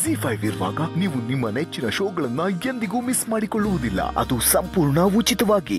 G five ಇರುವಾಗ ನೀವು ನಿಮ್ಮ ನೆಚ್ಚಿನ ಶೋಗಳನ್ನ ಎಂದಿಗೂ ಮಿಸ್ ಮಾಡಿಕೊಳ್ಳುವುದಿಲ್ಲ ಅದು ಸಂಪೂರ್ಣ ಉಚಿತವಾಗಿ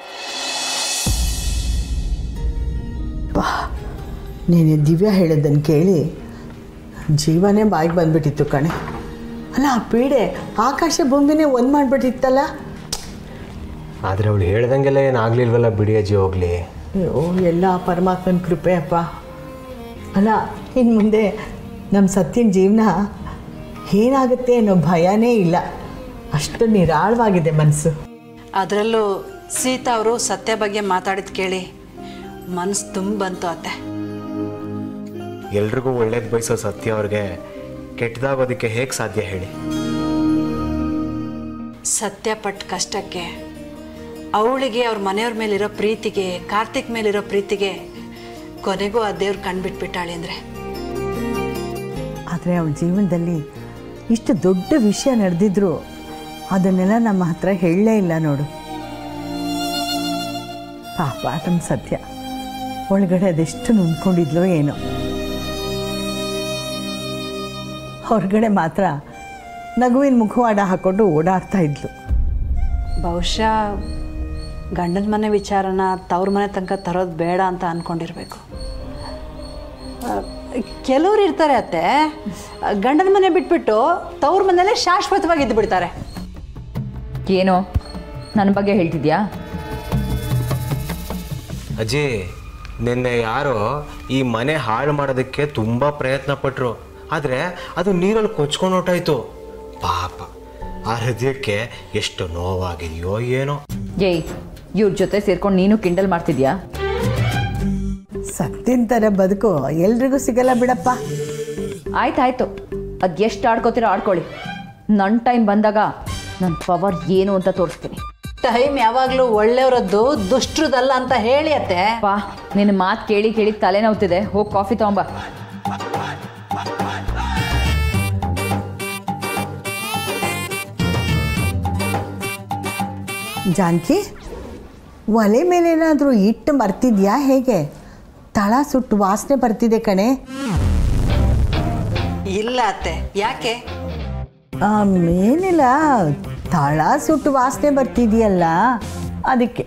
ನೀನು ದಿವ್ಯ ಹೇಳಿದ್ದನ್ನು ಕೇಳಿ ಜೀವನೇ ಬಾಯಿಗೆ ಬಂದ್ಬಿಟ್ಟಿತ್ತು ಕಣೆ ಅಲ್ಲ ಆ ಪೀಡೆ ಆಕಾಶ ಭೂಮಿನೇ ಒಂದು ಮಾಡಿಬಿಟ್ಟಿತ್ತಲ್ಲ ಆದರೆ ಅವಳು ಹೇಳ್ದಂಗೆಲ್ಲ ಏನು ಆಗಲಿಲ್ವಲ್ಲ ಬಿಡಿ ಅಜ್ಜಿ ಹೋಗಲಿ ಅಯ್ಯೋ ಎಲ್ಲ ಪರಮಾತ್ಮನ ಕೃಪೆ ಅಪ್ಪ ಅಲ್ಲ ಇನ್ನು ಮುಂದೆ ನಮ್ಮ ಸತ್ಯನ ಜೀವನ ಏನಾಗುತ್ತೆ ಅನ್ನೋ ಭಯನೇ ಇಲ್ಲ ಅಷ್ಟು ನಿರಾಳವಾಗಿದೆ ಮನಸ್ಸು ಅದರಲ್ಲೂ ಸೀತಾ ಅವರು ಸತ್ಯ ಬಗ್ಗೆ ಮಾತಾಡಿದ್ ಕೇಳಿ ಮನಸ್ಸು ತುಂಬ ಬಂತು ಅತ್ತೆ ಎಲ್ರಿಗೂ ಒಳ್ಳೇದು ಬಯಸೋ ಸತ್ಯ ಅವ್ರಿಗೆ ಕೆಟ್ಟದಾಗೋದಕ್ಕೆ ಹೇಗೆ ಸಾಧ್ಯ ಹೇಳಿ ಸತ್ಯ ಪಟ್ಟ ಕಷ್ಟಕ್ಕೆ ಅವಳಿಗೆ ಅವ್ರ ಮನೆಯವ್ರ ಮೇಲಿರೋ ಪ್ರೀತಿಗೆ ಕಾರ್ತಿಕ್ ಮೇಲಿರೋ ಪ್ರೀತಿಗೆ ಕೊನೆಗೂ ಆ ದೇವ್ರು ಕಣ್ಬಿಟ್ಬಿಟ್ಟಾಳೆ ಅಂದರೆ ಆದರೆ ಅವಳ ಜೀವನದಲ್ಲಿ ಇಷ್ಟು ದೊಡ್ಡ ವಿಷಯ ನಡೆದಿದ್ರು ಅದನ್ನೆಲ್ಲ ನಮ್ಮ ಹತ್ರ ಹೇಳಲೇ ಇಲ್ಲ ನೋಡು ಪಾಪ ನಮ್ಮ ಸತ್ಯ ಒಳಗಡೆ ಅದೆಷ್ಟು ನೊಂದ್ಕೊಂಡಿದ್ಲೋ ಏನೋ ಹೊರಗಡೆ ಮಾತ್ರ ನಗುವಿನ ಮುಖವಾಡ ಹಾಕ್ಕೊಂಡು ಓಡಾಡ್ತಾ ಇದ್ಲು ಬಹುಶಃ ಗಂಡನ ಮನೆ ವಿಚಾರನ ತವ್ರ ಮನೆ ತನಕ ತರೋದು ಬೇಡ ಅಂತ ಅಂದ್ಕೊಂಡಿರ್ಬೇಕು ಕೆಲವ್ರು ಇರ್ತಾರೆ ಅತ್ತೆ ಗಂಡನ ಮನೆ ಬಿಟ್ಬಿಟ್ಟು ತವ್ರ ಮನೇಲೆ ಶಾಶ್ವತವಾಗಿ ಇದ್ದು ಬಿಡ್ತಾರೆ ಏನೋ ನನ್ನ ಬಗ್ಗೆ ಹೇಳ್ತಿದ್ಯಾ ಅಜ್ಜಿ ನಿನ್ನೆ ಯಾರೋ ಈ ಮನೆ ಹಾಳು ಮಾಡೋದಕ್ಕೆ ತುಂಬ ಪ್ರಯತ್ನ ಪಟ್ಟರು ಆದರೆ ಅದು ನೀರಲ್ಲಿ ಕೊಚ್ಕೊಂಡು ಹೊರ್ಟೋಯ್ತು ಪಾಪ ಆ ಹೃದಯಕ್ಕೆ ಎಷ್ಟು ನೋವಾಗಿದೆಯೋ ಏನೋ ಏಯ್ ಇವ್ರ ಜೊತೆ ಸೇರ್ಕೊಂಡು ನೀನು ಕಿಂಡಲ್ ಮಾಡ್ತಿದ್ಯಾ ಸತ್ತಿನ ಥರ ಬದುಕು ಎಲ್ರಿಗೂ ಸಿಗಲ್ಲ ಬಿಡಪ್ಪ ಆಯ್ತಾಯ್ತು ಅದು ಎಷ್ಟು ಆಡ್ಕೋತೀರೋ ಆಡ್ಕೊಳ್ಳಿ ನನ್ನ ಟೈಮ್ ಬಂದಾಗ ನನ್ನ ಪವರ್ ಏನು ಅಂತ ತೋರಿಸ್ತೀನಿ ಟೈಮ್ ಯಾವಾಗಲೂ ಒಳ್ಳೆಯವರದ್ದು ದುಷ್ಟ್ರದಲ್ಲ ಅಂತ ಹೇಳಿ ಅತ್ತೆ ಪಾ ನಿನ್ನ ಮಾತು ಕೇಳಿ ಕೇಳಿ ತಲೆನೋವ್ತಿದೆ ಹೋಗಿ ಕಾಫಿ ತಗೊಂಬ ಜಾನಕಿ ಒಲೆ ಮೇಲೇನಾದರೂ ಇಟ್ಟು ಮರ್ತಿದ್ಯಾ ಹೇಗೆ ತಳ ಸುಟ್ಟು ವಾಸನೆ ಬರ್ತಿದೆ ಕಣೆ ಇಲ್ಲ ಅತ್ತೆ ಯಾಕೆ ಆಮ್, ಏನಿಲ್ಲ ತಳ ಸುಟ್ಟು ವಾಸನೆ ಬರ್ತಿದೆಯಲ್ಲ ಅದಕ್ಕೆ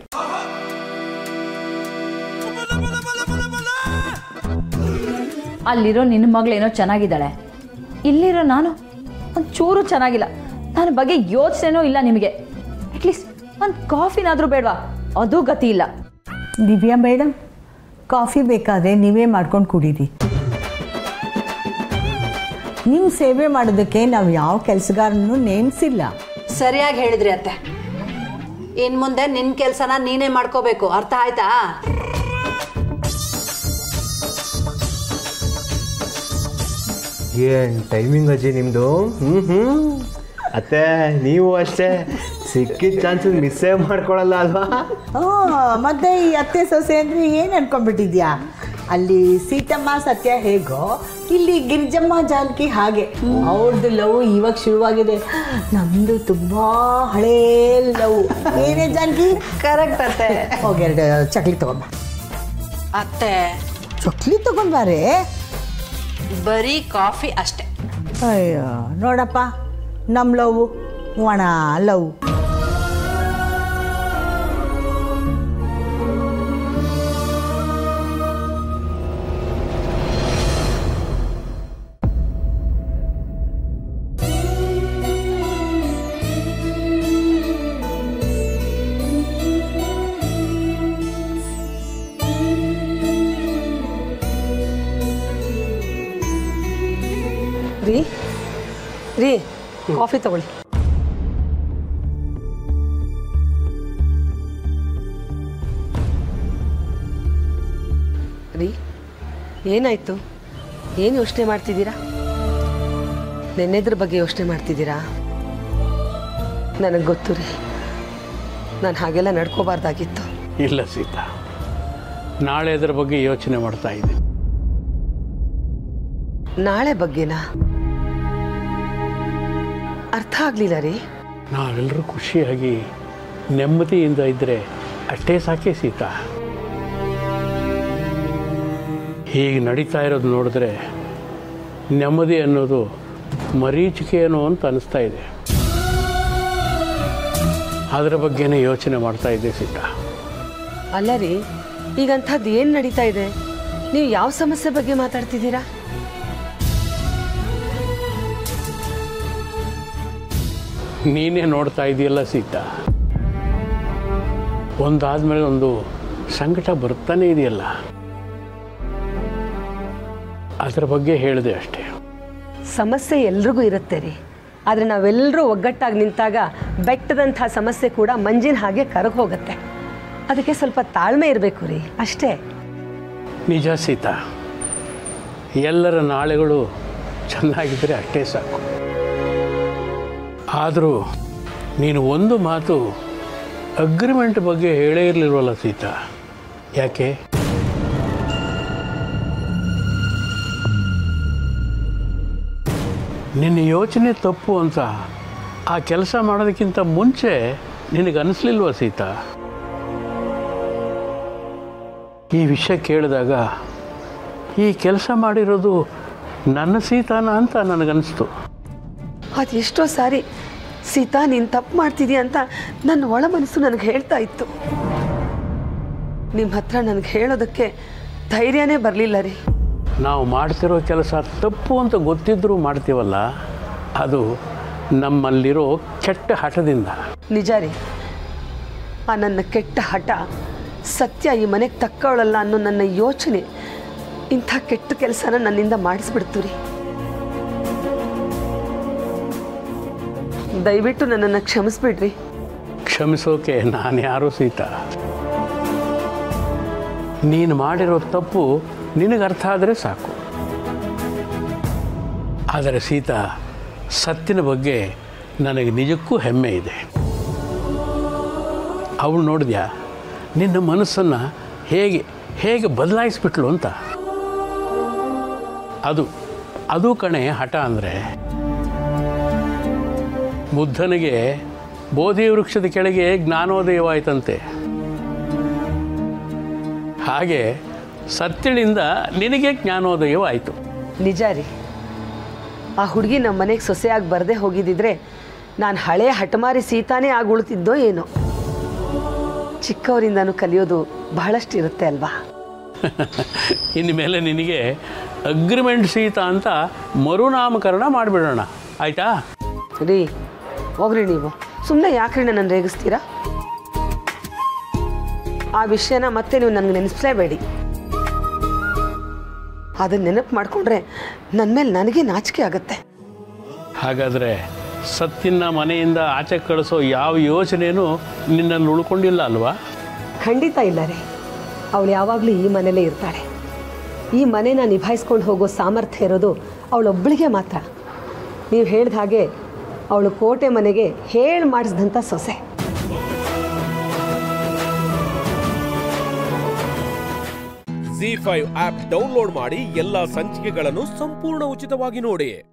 ಅಲ್ಲಿರೋ ನಿನ್ನ ಮಗಳೇನೋ ಚೆನ್ನಾಗಿದ್ದಾಳೆ ಇಲ್ಲಿರೋ ನಾನು ಒಂಚೂರು ಚೆನ್ನಾಗಿಲ್ಲ ನನ್ನ ಬಗ್ಗೆ ಯೋಚನೆನೂ ಇಲ್ಲ ನಿಮಗೆ ಅಟ್ಲೀಸ್ಟ್ ಒಂದು ಕಾಫಿನಾದರೂ ಬೇಡವಾ ಅದು ಗತಿ ಇಲ್ಲ ದಿವ್ಯಾ ಮೇಡಮ್ ಕಾಫಿ ಬೇಕಾದರೆ ನೀವೇ ಮಾಡ್ಕೊಂಡು ಕುಡೀರಿ ನಿಮ್ಮ ಸೇವೆ ಮಾಡೋದಕ್ಕೆ ನಾವು ಯಾವ ಕೆಲಸಗಾರನೂ ನೇಮಿಸಿಲ್ಲ ಸರಿಯಾಗಿ ಹೇಳಿದ್ರಿ ಅತ್ತೆ ಇನ್ ಮುಂದೆ ನಿನ್ ಕೆಲ್ಸನ ನೀನೇ ಮಾಡ್ಕೋಬೇಕು ಅರ್ಥ ಆಯ್ತಾ ಏನು ಟೈಮಿಂಗ್ ಅಜ್ಜಿ ನಿಮ್ಮದು ಹ್ಞೂ ಹ್ಞೂ ಅತ್ತೆ ನೀವು ಅಷ್ಟೇ ಸಿಕ್ಕಿದ ಚಾನ್ಸಸ್ ಮಿಸ್ಸೇ ಮಾಡ್ಕೊಳಲ್ಲ ಅಲ್ವಾ ಹ್ಞೂ ಮತ್ತೆ ಈ ಅತ್ತೆ ಸೊಸೆ ಅಂದರೆ ಏನು ಅನ್ಕೊಂಡ್ಬಿಟ್ಟಿದ್ಯಾ ಅಲ್ಲಿ ಸೀತಮ್ಮ ಸತ್ಯ ಹೇಗೋ ಇಲ್ಲಿ ಗಿರಿಜಮ್ಮ ಜಾನಕಿ ಹಾಗೆ ಅವ್ರದ್ದು ಲವ್ ಇವಾಗ ಶುರುವಾಗಿದೆ ನಮ್ಮದು ತುಂಬ ಹಳೇ ಲವ್ ಏನೇ ಜಾನಕಿ ಕರೆಕ್ಟ್ ಅತ್ತೆ ಹೋಗಿ ಎರಡು ಚಕ್ಲಿ ತಗೊಂಬ ಅತ್ತೆ ಚಕ್ಲಿ ತಗೊಂಬಾರೆ ಬರೀ ಕಾಫಿ ಅಷ್ಟೇ ಅಯ್ಯೋ ನೋಡಪ್ಪ ನಮ್ಮ ಲವ್ ಒಣ ಲವ್ ರೀ ರೀ ಕಾಫಿ ತಗೊಳ್ಳಿ ರೀ ಏನಾಯ್ತು ಏನು ಯೋಚನೆ ಮಾಡ್ತಿದ್ದೀರಾ ನೆನ್ನೆದ್ರ ಬಗ್ಗೆ ಯೋಚನೆ ಮಾಡ್ತಿದ್ದೀರಾ ನನಗೆ ಗೊತ್ತು ರೀ ನಾನು ಹಾಗೆಲ್ಲ ನಡ್ಕೋಬಾರ್ದಾಗಿತ್ತು ಇಲ್ಲ ಸೀತಾ ನಾಳೆ ಅದರ ಬಗ್ಗೆ ಯೋಚನೆ ಮಾಡ್ತಾ ಇದ್ದೀನಿ ನಾಳೆ ಬಗ್ಗೆನಾ ಅರ್ಥ ಆಗಲಿಲ್ಲ ರೀ ನಾವೆಲ್ಲರೂ ಖುಷಿಯಾಗಿ ನೆಮ್ಮದಿಯಿಂದ ಇದ್ದರೆ ಅಷ್ಟೇ ಸಾಕೆ ಸೀತಾ ಹೀಗೆ ನಡೀತಾ ಇರೋದು ನೋಡಿದ್ರೆ ನೆಮ್ಮದಿ ಅನ್ನೋದು ಮರೀಚಿಕೆಯೇನೋ ಅಂತ ಅನಿಸ್ತಾ ಇದೆ ಅದರ ಬಗ್ಗೆನೇ ಯೋಚನೆ ಮಾಡ್ತಾ ಇದ್ದೆ ಸೀತಾ ಅಲ್ಲ ರೀ ಈಗಂಥದ್ದು ಏನು ನಡೀತಾ ಇದೆ ನೀವು ಯಾವ ಸಮಸ್ಯೆ ಬಗ್ಗೆ ಮಾತಾಡ್ತಿದ್ದೀರಾ ನೀನೇ ನೋಡ್ತಾ ಇದೆಯಲ್ಲ ಸೀತಾ ಒಂದಾದ್ಮೇಲೆ ಒಂದು ಸಂಕಟ ಬರ್ತಾನೆ ಇದೆಯಲ್ಲ ಅದರ ಬಗ್ಗೆ ಹೇಳಿದೆ ಅಷ್ಟೇ ಸಮಸ್ಯೆ ಎಲ್ರಿಗೂ ಇರುತ್ತೆ ರೀ ಆದರೆ ನಾವೆಲ್ಲರೂ ಒಗ್ಗಟ್ಟಾಗಿ ನಿಂತಾಗ ಬೆಟ್ಟದಂಥ ಸಮಸ್ಯೆ ಕೂಡ ಮಂಜಿನ ಹಾಗೆ ಕರಗಿ ಹೋಗುತ್ತೆ ಅದಕ್ಕೆ ಸ್ವಲ್ಪ ತಾಳ್ಮೆ ಇರಬೇಕು ರೀ ಅಷ್ಟೇ ನಿಜ ಸೀತಾ ಎಲ್ಲರ ನಾಳೆಗಳು ಚೆನ್ನಾಗಿದ್ದರೆ ಅಷ್ಟೇ ಸಾಕು ಆದರೂ ನೀನು ಒಂದು ಮಾತು ಅಗ್ರಿಮೆಂಟ್ ಬಗ್ಗೆ ಹೇಳೇ ಇರಲಿಲ್ವಲ್ಲ ಸೀತಾ ಯಾಕೆ ನಿನ್ನ ಯೋಚನೆ ತಪ್ಪು ಅಂತ ಆ ಕೆಲಸ ಮಾಡೋದಕ್ಕಿಂತ ಮುಂಚೆ ನಿನಗೆ ಅನಿಸ್ಲಿಲ್ವ ಸೀತಾ ಈ ವಿಷಯ ಕೇಳಿದಾಗ ಈ ಕೆಲಸ ಮಾಡಿರೋದು ನನ್ನ ಸೀತಾನ ಅಂತ ನನಗನ್ನಿಸ್ತು ಅದು ಎಷ್ಟೋ ಸಾರಿ ಸೀತಾ ನೀನು ತಪ್ಪು ಮಾಡ್ತಿದೀಯ ಅಂತ ನನ್ನ ಒಳ ಮನಸ್ಸು ನನಗೆ ಹೇಳ್ತಾ ಇತ್ತು ನಿಮ್ಮ ಹತ್ರ ನನಗೆ ಹೇಳೋದಕ್ಕೆ ಧೈರ್ಯನೇ ಬರಲಿಲ್ಲ ರೀ ನಾವು ಮಾಡ್ತಿರೋ ಕೆಲಸ ತಪ್ಪು ಅಂತ ಗೊತ್ತಿದ್ದರೂ ಮಾಡ್ತೀವಲ್ಲ ಅದು ನಮ್ಮಲ್ಲಿರೋ ಕೆಟ್ಟ ಹಠದಿಂದ ನಿಜ ರೀ ಆ ನನ್ನ ಕೆಟ್ಟ ಹಠ ಸತ್ಯ ಈ ಮನೆಗೆ ತಕ್ಕವಳಲ್ಲ ಅನ್ನೋ ನನ್ನ ಯೋಚನೆ ಇಂಥ ಕೆಟ್ಟ ಕೆಲಸನ ನನ್ನಿಂದ ಮಾಡಿಸ್ಬಿಡ್ತು ರೀ ದಯವಿಟ್ಟು ನನ್ನನ್ನು ಕ್ಷಮಿಸ್ಬಿಡ್ರಿ ಕ್ಷಮಿಸೋಕೆ ನಾನು ಯಾರೋ ಸೀತಾ ನೀನು ಮಾಡಿರೋ ತಪ್ಪು ನಿನಗೆ ಅರ್ಥ ಆದರೆ ಸಾಕು ಆದರೆ ಸೀತಾ ಸತ್ತಿನ ಬಗ್ಗೆ ನನಗೆ ನಿಜಕ್ಕೂ ಹೆಮ್ಮೆ ಇದೆ ಅವಳು ನೋಡಿದ್ಯಾ ನಿನ್ನ ಮನಸ್ಸನ್ನು ಹೇಗೆ ಹೇಗೆ ಬದಲಾಯಿಸ್ಬಿಟ್ಲು ಅಂತ ಅದು ಅದು ಕಣೆ ಹಠ ಅಂದರೆ ಬುದ್ಧನಿಗೆ ಬೋಧಿ ವೃಕ್ಷದ ಕೆಳಗೆ ಜ್ಞಾನೋದಯವಾಯಿತಂತೆ ಹಾಗೆ ಸತ್ಯಳಿಂದ ನಿನಗೆ ಜ್ಞಾನೋದಯವಾಯಿತು ನಿಜ ರೀ ಆ ಹುಡುಗಿ ನಮ್ಮ ಮನೆಗೆ ಸೊಸೆಯಾಗಿ ಬರದೇ ಹೋಗಿದ್ದಿದ್ರೆ ನಾನು ಹಳೆಯ ಹಠಮಾರಿ ಸೀತಾನೇ ಆಗಿ ಉಳ್ತಿದ್ದೋ ಏನೋ ಚಿಕ್ಕವರಿಂದನೂ ಕಲಿಯೋದು ಬಹಳಷ್ಟು ಇರುತ್ತೆ ಅಲ್ವಾ ಇನ್ನು ಮೇಲೆ ನಿನಗೆ ಅಗ್ರಿಮೆಂಟ್ ಸೀತಾ ಅಂತ ಮರುನಾಮಕರಣ ಮಾಡಿಬಿಡೋಣ ಆಯಿತಾ ರೀ ಹೋಗ್ರಿ ನೀವು ಸುಮ್ಮನೆ ಯಾಕ್ರಿ ನನ್ನನ್ನು ರೇಗಿಸ್ತೀರಾ ಆ ವಿಷಯನ ಮತ್ತೆ ನೀವು ನನಗೆ ನೆನೆಸ್ಲೇಬೇಡಿ ಅದನ್ನ ನೆನಪು ಮಾಡಿಕೊಂಡ್ರೆ ನನ್ನ ಮೇಲೆ ನನಗೆ ನಾಚಿಕೆ ಆಗುತ್ತೆ ಹಾಗಾದರೆ ಸತ್ತಿನ ಮನೆಯಿಂದ ಆಚೆ ಕಳಿಸೋ ಯಾವ ಯೋಚನೆಯೂ ನಿನ್ನಲ್ಲಿ ಉಳ್ಕೊಂಡಿಲ್ಲ ಅಲ್ವಾ ಖಂಡಿತ ಇಲ್ಲ ರೀ ಅವಳು ಯಾವಾಗಲೂ ಈ ಮನೇಲೇ ಇರ್ತಾಳೆ ಈ ಮನೇನ ನಿಭಾಯಿಸ್ಕೊಂಡು ಹೋಗೋ ಸಾಮರ್ಥ್ಯ ಇರೋದು ಅವಳೊಬ್ಬಳಿಗೆ ಮಾತ್ರ ನೀವು ಹೇಳಿದ ಹಾಗೆ ಅವಳು ಕೋಟೆ ಮನೆಗೆ ಹೇಳಿ ಮಾಡಿಸಿದಂಥ ಸೊಸೆ ಜಿ ಫೈವ್ ಆಪ್ ಡೌನ್ಲೋಡ್ ಮಾಡಿ ಎಲ್ಲಾ ಸಂಚಿಕೆಗಳನ್ನು ಸಂಪೂರ್ಣ ಉಚಿತವಾಗಿ ನೋಡಿ